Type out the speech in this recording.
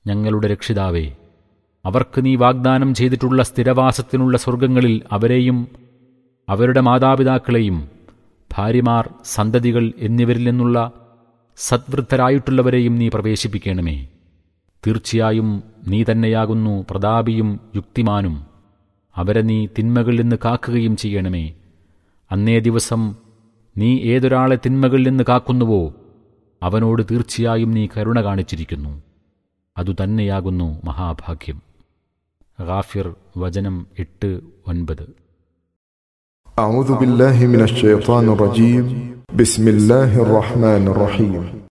ഞങ്ങളുടെ രക്ഷിതാവേ അവർക്ക് നീ വാഗ്ദാനം ചെയ്തിട്ടുള്ള സ്ഥിരവാസത്തിനുള്ള സ്വർഗങ്ങളിൽ അവരെയും അവരുടെ മാതാപിതാക്കളെയും ഭാര്യമാർ സന്തതികൾ എന്നിവരിൽ നിന്നുള്ള സദ്വൃദ്ധരായിട്ടുള്ളവരെയും നീ പ്രവേശിപ്പിക്കണമേ തീർച്ചയായും നീ തന്നെയാകുന്നു പ്രതാപിയും യുക്തിമാനും അവരെ നീ തിന്മകളിൽ നിന്ന് കാക്കുകയും ചെയ്യണമേ അന്നേ ദിവസം നീ ഏതൊരാളെ തിന്മകളിൽ നിന്ന് കാക്കുന്നുവോ അവനോട് തീർച്ചയായും നീ കരുണ കാണിച്ചിരിക്കുന്നു അതുതന്നെയാകുന്നു മഹാഭാഗ്യം ഗാഫിർ വചനം എട്ട് ഒൻപത് أعوذ بالله من الشيطان الرجيم بسم الله الرحمن الرحيم